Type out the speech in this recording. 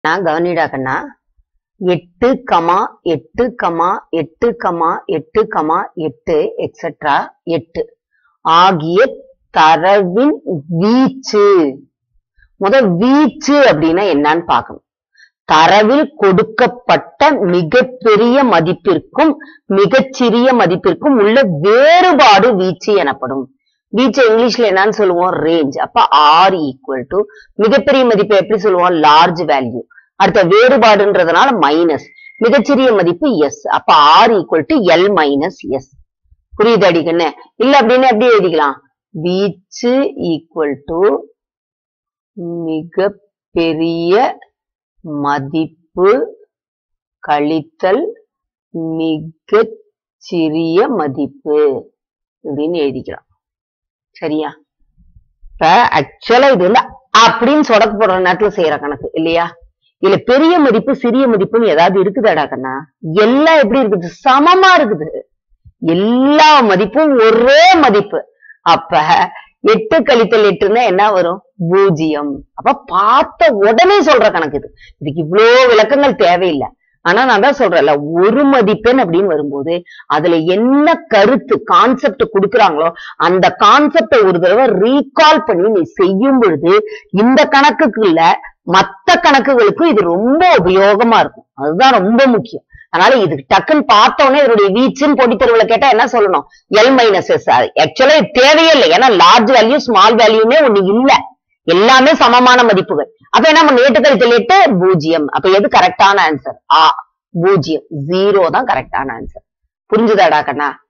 நான் கவனிடா கண்ணா எட்டு கமா எட்டு கமா எட்டு கமா எட்டு கமா எட்டு எக்ஸெட்ரா எட்டு ஆகிய தரவின் வீச்சு முத வீச்சு அப்படின்னா என்னன்னு பார்க்கணும் தரவில் கொடுக்கப்பட்ட மிகப்பெரிய மதிப்பிற்கும் மிகச்சிறிய மதிப்பிற்கும் உள்ள வேறுபாடு வீச்சு எனப்படும் வீச்சு இங்கிலீஷ்ல என்னன்னு சொல்லுவோம் ரேஞ்ச் அப்ப ஆர் ஈக்குவல் டு மிகப்பெரிய மதிப்பை எப்படி சொல்லுவோம் லார்ஜ் வேல்யூ அடுத்த வேறுபாடுன்றதுனால மைனஸ் மிகச்சிறிய மதிப்பு எஸ் அப்ப R equal to L minus S புரியுது அடிக்கண்ணு இல்ல அப்படின்னு எப்படி எழுதிக்கலாம் வீச்சு ஈக்குவல் டு மிக பெரிய மதிப்பு கழித்தல் மிக சிறிய மதிப்பு அப்படின்னு எழுதிக்கலாம் சரியா இப்ப ஆக்சுவலா இது வந்து அப்படின்னு சொடக்கு போடுற நேரத்துல செய்யற கணக்கு இல்லையா இதுல பெரிய மதிப்பு சிறிய மதிப்புன்னு ஏதாவது இருக்குதாடா கண்ணா எல்லாம் எப்படி இருக்குது சமமா இருக்குது எல்லா மதிப்பும் ஒரே மதிப்பு அப்ப எட்டு கழித்தல் எட்டுன்னா என்ன வரும் பூஜ்ஜியம் அப்ப பார்த்த உடனே சொல்ற கணக்கு இது இதுக்கு இவ்வளோ விளக்கங்கள் தேவையில்லை ஆனா நான் தான் சொல்றேன்ல ஒரு மதிப்பெண் அப்படின்னு வரும்போது அதுல என்ன கருத்து கான்செப்ட் கொடுக்குறாங்களோ அந்த கான்செப்டை ஒரு தடவை ரீகால் பண்ணி நீ செய்யும் பொழுது இந்த கணக்குக்கு இல்ல மத்த கணக்குகளுக்கும் இது ரொம்ப உபயோகமா இருக்கும் அதுதான் ரொம்ப முக்கியம் அதனால இதுக்கு டக்குன்னு பார்த்த உடனே இதனுடைய வீச்சுன்னு போட்டி தெருவுல கேட்டா என்ன சொல்லணும் எல் மைனஸ் எஸ் ஆக்சுவலா இது தேவையே இல்லை ஏன்னா லார்ஜ் வேல்யூ ஸ்மால் வேல்யூமே ஒண்ணு இல்ல எல்லாமே சமமான மதிப்புகள் அப்ப என்ன பண்ண எட்டு கழித்தல் எட்டு பூஜ்ஜியம் அப்ப எது கரெக்டான ஆன்சர் ஆ பூஜ்ஜியம் ஜீரோ தான் கரெக்டான ஆன்சர் புரிஞ்சுதாடா கண்ணா